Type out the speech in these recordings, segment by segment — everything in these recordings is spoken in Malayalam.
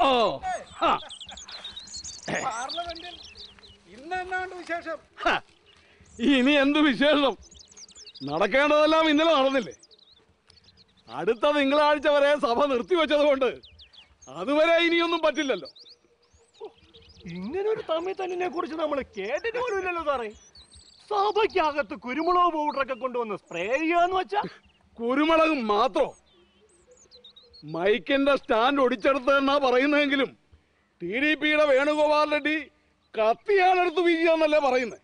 ഓ ആ, പാർലമെന്റിൽ ഇന്ന് എന്നാണ്ട് വിശേഷം ഹ, ഇനി എന്ത് വിശേഷം നടക്കേണ്ടതെല്ലാം ഇന്നലെ നടന്നില്ലേ അടുത്ത തിങ്കളാഴ്ച വരെ സഭ നിർത്തിവെച്ചത് കൊണ്ട് അതുവരെ ഇനിയൊന്നും പറ്റില്ലല്ലോ ഇങ്ങനെ ഒരു തമ്മിൽ തന്നെ കുറിച്ച് നമ്മൾ കേട്ടിട്ട് പോലും ഇല്ലല്ലോ സാറേ സഭയ്ക്കകത്ത് കുരുമുളക് പൗഡറൊക്കെ കൊണ്ടുവന്ന് സ്പ്രേ ചെയ്യാന്ന് വെച്ചാ കുരുമുളക് മാത്രം മൈക്കിന്റെ സ്റ്റാൻഡ് ഒടിച്ചെടുത്ത് എന്നാ പറയുന്നതെങ്കിലും ടി ഡി പിയുടെ വേണുഗോപാൽ റെഡ്ഡി കത്തിയാണെടുത്ത് വീശിയാന്നല്ലേ പറയുന്നത്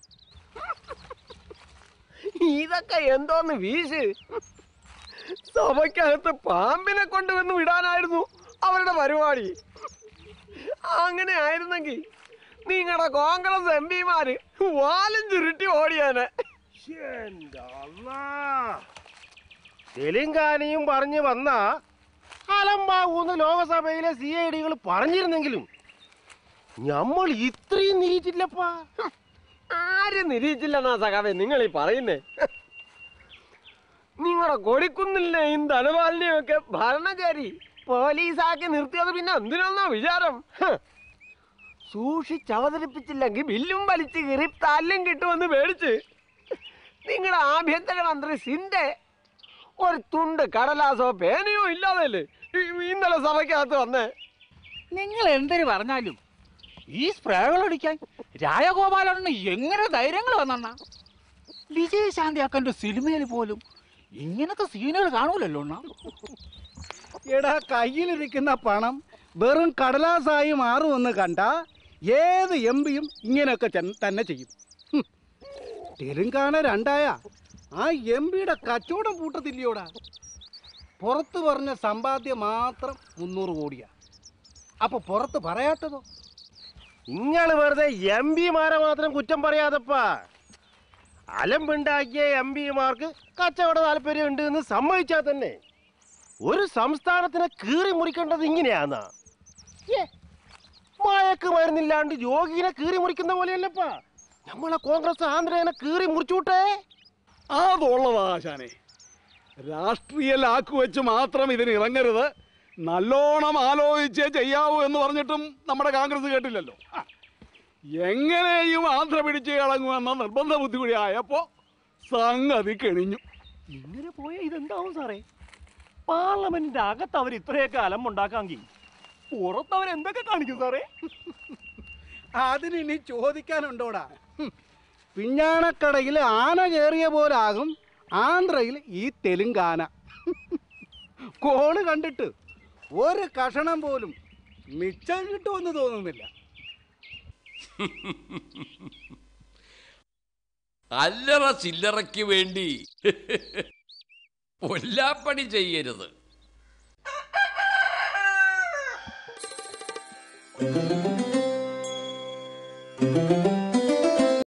ഇതൊക്കെ എന്തോന്ന് വീശ് സഭയ്ക്കകത്ത് പാമ്പിനെ കൊണ്ടുവന്ന് വിടാനായിരുന്നു അവരുടെ പരിപാടി അങ്ങനെ ആയിരുന്നെങ്കിൽ നിങ്ങളുടെ കോൺഗ്രസ് എം പിമാര് വാലും ചുരുട്ടി ഓടിയാനെ തെലുങ്കാനയും പറഞ്ഞു വന്ന അലമ്പാവൂന്ന് ലോകസഭയിലെ സി ഐ ഡികൾ പറഞ്ഞിരുന്നെങ്കിലും നമ്മൾ ഇത്രയും നിരീച്ചില്ലപ്പാ ആരും നിരീച്ചില്ലെന്നാ സഖാവേ നിങ്ങൾ ഈ പറയുന്നേ നിങ്ങളുടെ കൊടിക്കുന്നില്ലേയും ധനപാലിനെയും ഒക്കെ ഭരണചാരി പോലീസാക്കി നിർത്തിയത് പിന്നെ എന്തിനാന്നാ വിചാരം ഹ്. സൂക്ഷിച്ചവതരിപ്പിച്ചില്ലെങ്കിൽ ബില്ലും വലിച്ചു കീറി തല്ലും കിട്ടുമെന്ന് പേടിച്ച് നിങ്ങളുടെ ആഭ്യന്തരമന്ത്രി സിന്റെ ഒരു തുണ്ട് കടലാസോ പേനയോ ഇല്ലാതല്ലേ ഈ- ഇന്നലെ സഭയ്ക്കകത്ത് വന്നേ നിങ്ങൾ എന്തൊരു പറഞ്ഞാലും ഈ സ്പ്രേകൾ അടിക്കാൻ രാജഗോപാലന് എങ്ങനെ ധൈര്യങ്ങൾ വന്നെണ്ണ വിജയശാന്തി അക്കന്റെ സിനിമയിൽ പോലും ഇങ്ങനത്തെ സീനുകൾ കാണൂലല്ലോ അണ്ണാ എടാ കയ്യിലിരിക്കുന്ന പണം വെറും കടലാസായി മാറുമെന്ന് കണ്ട ഏത് എം പിയും ഇങ്ങനെയൊക്കെ ചെന്ന് തന്നെ ചെയ്യും ഹും. തെലുങ്കാന രണ്ടായ ആ എം പിയുടെ കച്ചവടം പൂട്ടത്തില്ലയോടാ പുറത്ത് പറഞ്ഞ സമ്പാദ്യം മാത്രം മുന്നൂറ് കോടിയാ അപ്പൊ പുറത്ത് പറയാത്തതോ നിങ്ങൾ വെറുതെ എം പിമാരെ മാത്രം കുറ്റം പറയാതപ്പാ അലമ്പുണ്ടാക്കിയ എം പിമാർക്ക് കച്ചവട താല്പര്യം ഉണ്ട് എന്ന് സമ്മതിച്ചാൽ തന്നെ ഒരു സംസ്ഥാനത്തിനെ കീറി മുറിക്കേണ്ടത് ഇങ്ങനെയാന്നാ ഏ, മയക്ക് മരുന്നില്ലാണ്ട് യോഗിനെ കീറി മുറിക്കുന്ന പോലെയല്ലപ്പാ നമ്മളെ കോൺഗ്രസ് ആന്ധ്രേനെ കീറി മുറിച്ചൂട്ടേ അതുള്ളതാ ആശാനെ രാഷ്ട്രീയ ലാക്ക് വെച്ച് മാത്രം ഇതിന് ഇറങ്ങരുത് നല്ലോണം ആലോചിച്ചേ ചെയ്യാവൂ എന്ന് പറഞ്ഞിട്ടും നമ്മുടെ കോൺഗ്രസ് കേട്ടില്ലല്ലോ ആ. എങ്ങനെയും ആന്ധ്ര പിടിച്ച് കളങ്ങുമെന്ന നിർബന്ധ ബുദ്ധി കൂടി ആയപ്പോ സംഗതി കെണിഞ്ഞു ഇങ്ങനെ പോയ ഇതെന്താവും സാറേ പാർലമെന്റിന്റെ അകത്ത് അവർ ഇത്രയൊക്കെ അലമ്പുണ്ടാക്കാമെങ്കിൽ പുറത്ത് അവർ എന്തൊക്കെ കാണിക്കും സാറേ അതിനി ചോദിക്കാനുണ്ടോടാ ഹും. പിഞ്ഞാണക്കടയിൽ ആന കയറിയ പോലാകും ആന്ധ്രയിൽ ഈ തെലുങ്കാന കോള് കണ്ടിട്ട് ഒരു കഷണം പോലും മിച്ചം കിട്ടുമെന്ന് തോന്നുന്നില്ല അല്ലറ ചില്ലറയ്ക്ക് വേണ്ടി പൊല്ലാപ്പണി ചെയ്യരുത് Thank